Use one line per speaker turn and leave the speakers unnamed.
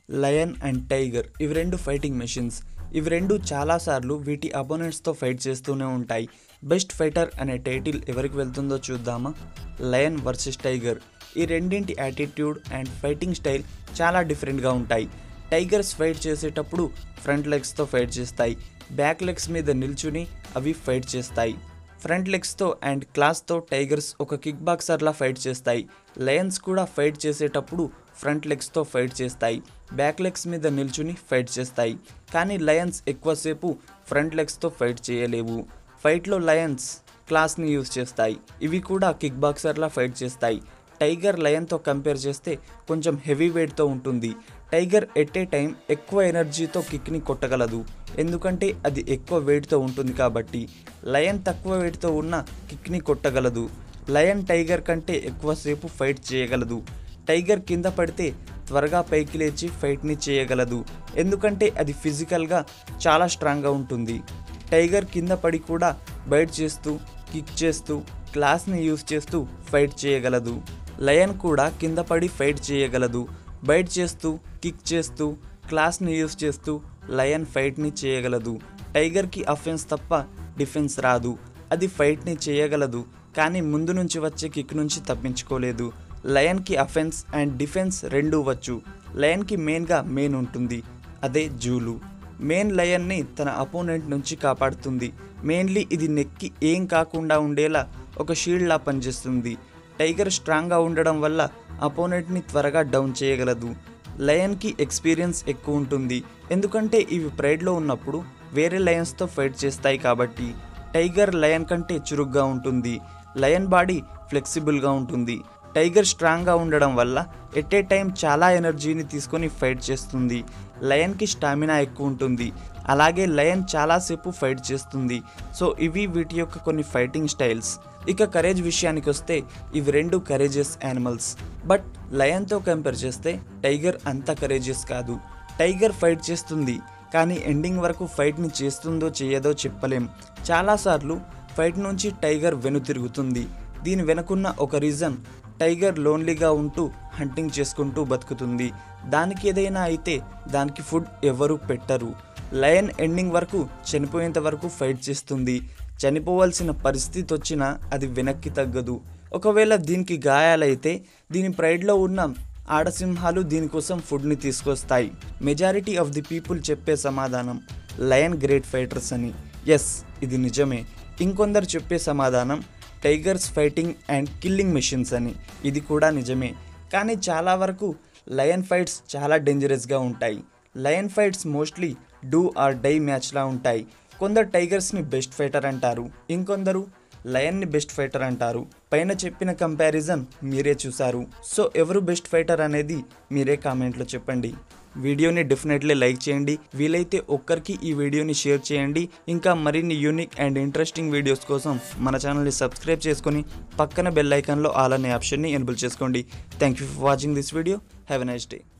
lion and tiger ఇవి రెండు fighting machines ఇవి రెండు చాలాసార్లు వీటి అపోనెంట్స్తో ఫైట్ చేస్తూనే ఉంటాయి బెస్ట్ ఫైటర్ అనే టైటిల్ ఎవరికి వెళ్తుందో చూద్దామా లయన్ వర్సెస్ టైగర్ ఈ రెండింటి యాటిట్యూడ్ అండ్ ఫైటింగ్ స్టైల్ చాలా డిఫరెంట్గా ఉంటాయి టైగర్స్ ఫైట్ చేసేటప్పుడు ఫ్రంట్ లెగ్స్తో ఫైట్ చేస్తాయి బ్యాక్ లెగ్స్ మీద నిల్చుని అవి ఫైట్ చేస్తాయి ఫ్రంట్ లెగ్స్తో అండ్ క్లాస్తో టైగర్స్ ఒక కిక్ బాక్సర్లా ఫైట్ చేస్తాయి లయన్స్ కూడా ఫైట్ చేసేటప్పుడు ఫ్రంట్ లెగ్స్తో ఫైట్ చేస్తాయి బ్యాక్ లెగ్స్ మీద నిల్చుని ఫైట్ చేస్తాయి కానీ లయన్స్ ఎక్కువసేపు ఫ్రంట్ లెగ్స్తో ఫైట్ చేయలేవు ఫైట్లో లయన్స్ క్లాస్ని యూజ్ చేస్తాయి ఇవి కూడా కిక్ బాక్సర్లా ఫైట్ చేస్తాయి టైగర్ లయన్తో కంపేర్ చేస్తే కొంచెం హెవీ వెయిట్తో ఉంటుంది టైగర్ ఎట్ ఏ టైం ఎక్కువ ఎనర్జీతో కిక్ని కొట్టగలదు ఎందుకంటే అది ఎక్కువ వెయిట్తో ఉంటుంది కాబట్టి లయన్ తక్కువ వెయిట్తో ఉన్న కిక్ని కొట్టగలదు లయన్ టైగర్ కంటే ఎక్కువసేపు ఫైట్ చేయగలదు టైగర్ కింద పడితే త్వరగా పైకి లేచి ఫైట్ని చేయగలదు ఎందుకంటే అది ఫిజికల్గా చాలా స్ట్రాంగ్గా ఉంటుంది టైగర్ కింద పడి కూడా బైట్ చేస్తూ కిక్ చేస్తూ క్లాస్ని యూజ్ చేస్తూ ఫైట్ చేయగలదు లయన్ కూడా కింద పడి ఫైట్ చేయగలదు బైట్ చేస్తూ కిక్ చేస్తూ క్లాస్ని యూజ్ చేస్తూ లయన్ ఫైట్ని చేయగలదు టైగర్కి అఫెన్స్ తప్ప డిఫెన్స్ రాదు అది ఫైట్ని చేయగలదు కానీ ముందు నుంచి వచ్చే కిక్ నుంచి తప్పించుకోలేదు లయన్కి అఫెన్స్ అండ్ డిఫెన్స్ రెండూ వచ్చు లయన్కి మెయిన్గా మెయిన్ ఉంటుంది అదే జూలు మెయిన్ లయన్ని తన అపోనెంట్ నుంచి కాపాడుతుంది మెయిన్లీ ఇది నెక్కి ఏం కాకుండా ఉండేలా ఒక షీల్డ్లా పనిచేస్తుంది టైగర్ స్ట్రాంగ్గా ఉండడం వల్ల అపోనెంట్ని త్వరగా డౌన్ చేయగలదు లయన్కి ఎక్స్పీరియన్స్ ఎక్కువ ఉంటుంది ఎందుకంటే ఇవి ప్రైడ్లో ఉన్నప్పుడు వేరే లయన్స్తో ఫైట్ చేస్తాయి కాబట్టి టైగర్ లయన్ కంటే చురుగ్గా ఉంటుంది లయన్ బాడీ ఫ్లెక్సిబుల్గా ఉంటుంది టైగర్ స్ట్రాంగ్గా ఉండడం వల్ల ఎట్ ఏ టైం చాలా ఎనర్జీని తీసుకొని ఫైట్ చేస్తుంది లయన్కి స్టామినా ఎక్కువ ఉంటుంది అలాగే లయన్ చాలాసేపు ఫైట్ చేస్తుంది సో ఇవి వీటి యొక్క కొన్ని ఫైటింగ్ స్టైల్స్ ఇక కరేజ్ విషయానికి వస్తే ఇవి రెండు కరేజియస్ యానిమల్స్ బట్ లయన్తో కంపేర్ చేస్తే టైగర్ అంత కరేజియస్ కాదు టైగర్ ఫైట్ చేస్తుంది కానీ ఎండింగ్ వరకు ఫైట్ని చేస్తుందో చేయదో చెప్పలేం చాలాసార్లు ఫైట్ నుంచి టైగర్ వెనుతిరుగుతుంది దీని వెనుకున్న ఒక రీజన్ టైగర్ లోన్లీగా ఉంటూ హంటింగ్ చేసుకుంటూ బతుకుతుంది దానికి ఏదైనా అయితే దానికి ఫుడ్ ఎవరు పెట్టరు లయన్ ఎండింగ్ వరకు చనిపోయేంత వరకు ఫైట్ చేస్తుంది చనిపోవాల్సిన పరిస్థితి వచ్చినా అది వెనక్కి తగ్గదు ఒకవేళ దీనికి గాయాలైతే దీని ప్రైడ్లో ఉన్న ఆడసింహాలు దీనికోసం ఫుడ్ని తీసుకొస్తాయి మెజారిటీ ఆఫ్ ది పీపుల్ చెప్పే సమాధానం లయన్ గ్రేట్ ఫైటర్స్ అని ఎస్ ఇది నిజమే ఇంకొందరు చెప్పే సమాధానం tigers fighting and killing machines అని ఇది కూడా నిజమే కానీ చాలా వరకు లయన్ ఫైట్స్ చాలా డేంజరస్గా ఉంటాయి lion fights mostly do or die మ్యాచ్లా ఉంటాయి కొందరు టైగర్స్ని బెస్ట్ ఫైటర్ అంటారు ఇంకొందరు లయన్ని బెస్ట్ ఫైటర్ అంటారు పైన చెప్పిన కంపారిజన్ మీరే చూసారు సో ఎవరు బెస్ట్ ఫైటర్ అనేది మీరే కామెంట్లో చెప్పండి వీడియోని డెఫినెట్లీ లైక్ చేయండి వీలైతే ఒక్కరికి ఈ వీడియోని షేర్ చేయండి ఇంకా మరిన్ని యూనిక్ అండ్ ఇంట్రెస్టింగ్ వీడియోస్ కోసం మన ఛానల్ని సబ్స్క్రైబ్ చేసుకొని పక్కన బెల్ ఐకాన్లో ఆల్ అనే ఆప్షన్ని ఎనబుల్ చేసుకోండి thank you for watching this video have a nice day